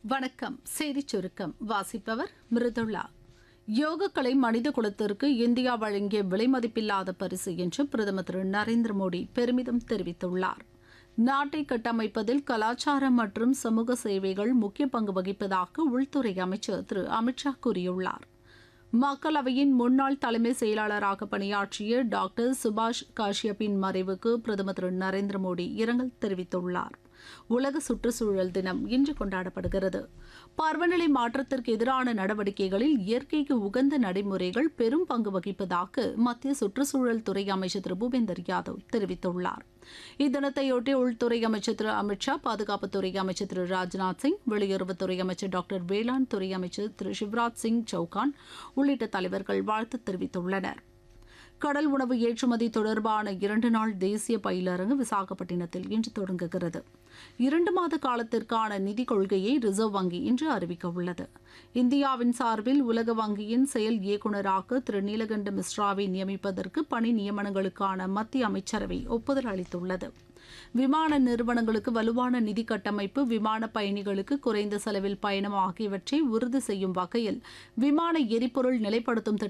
வணக்கம் செய்திச் சுருக்கம் வாசிப்பவர் மிருதுளா யோகக்கலை மனித குலத்திற்கு இந்தியா வழங்கிய விலைமதிப்பில்லாத பரிசு என்று பிரதமர் திரு நரேந்திர மோடி பெருமிதம் தெரிவித்துள்ளார் நாட்டை கட்டமைப்பதில் கலாச்சாரம் மற்றும் சமூக சேவைகள் முக்கிய பங்கு வகிப்பதாக உள்துறை அமைச்சர் திரு அமித்ஷா கூறியுள்ளார் மக்களவையின் முன்னாள் தலைமை செயலாளராக பணியாற்றிய டாக்டர் சுபாஷ் காஷ்யப்பின் மறைவுக்கு பிரதமர் திரு நரேந்திர மோடி இரங்கல் தெரிவித்துள்ளார் உலக சுற்றுச்சூழல் தினம் இன்று கொண்டாடப்படுகிறது பருவநிலை மாற்றத்திற்கு எதிரான நடவடிக்கைகளில் இயற்கைக்கு உகந்த நடைமுறைகள் பெரும் பங்கு வகிப்பதாக மத்திய சுற்றுச்சூழல் துறை அமைச்சர் திரு பூபேந்தர் யாதவ் தெரிவித்துள்ளார் இத்தினத்தையொட்டி உள்துறை அமைச்சர் திரு அமித்ஷா பாதுகாப்புத்துறை அமைச்சர் திரு ராஜ்நாத் சிங் வெளியுறவுத்துறை அமைச்சர் டாக்டர் வேளாண் துறை அமைச்சர் திரு சிவராஜ் சிங் சௌகான் உள்ளிட்ட தலைவர்கள் வாழ்த்து தெரிவித்துள்ளனர் கடல் உணவு ஏற்றுமதி தொடர்பான இரண்டு நாள் தேசிய பயிலரங்கு விசாகப்பட்டினத்தில் இன்று தொடங்குகிறது இரண்டு மாத காலத்திற்கான நிதி கொள்கையை ரிசர்வ் வங்கி இன்று அறிவிக்க உள்ளது இந்தியாவின் சார்பில் உலக வங்கியின் செயல் இயக்குநராக திரு நீலகண்ட மிஸ்ராவை நியமிப்பதற்கு பணி நியமனங்களுக்கான மத்திய அமைச்சரவை ஒப்புதல் அளித்துள்ளது விமான நிறுவனங்களுக்கு வலுவான நிதி கட்டமைப்பு விமான பயணிகளுக்கு குறைந்த செலவில் பயணம் ஆகியவற்றை உறுதி செய்யும் வகையில் விமான எரிபொருள் நிலைப்படுத்தும்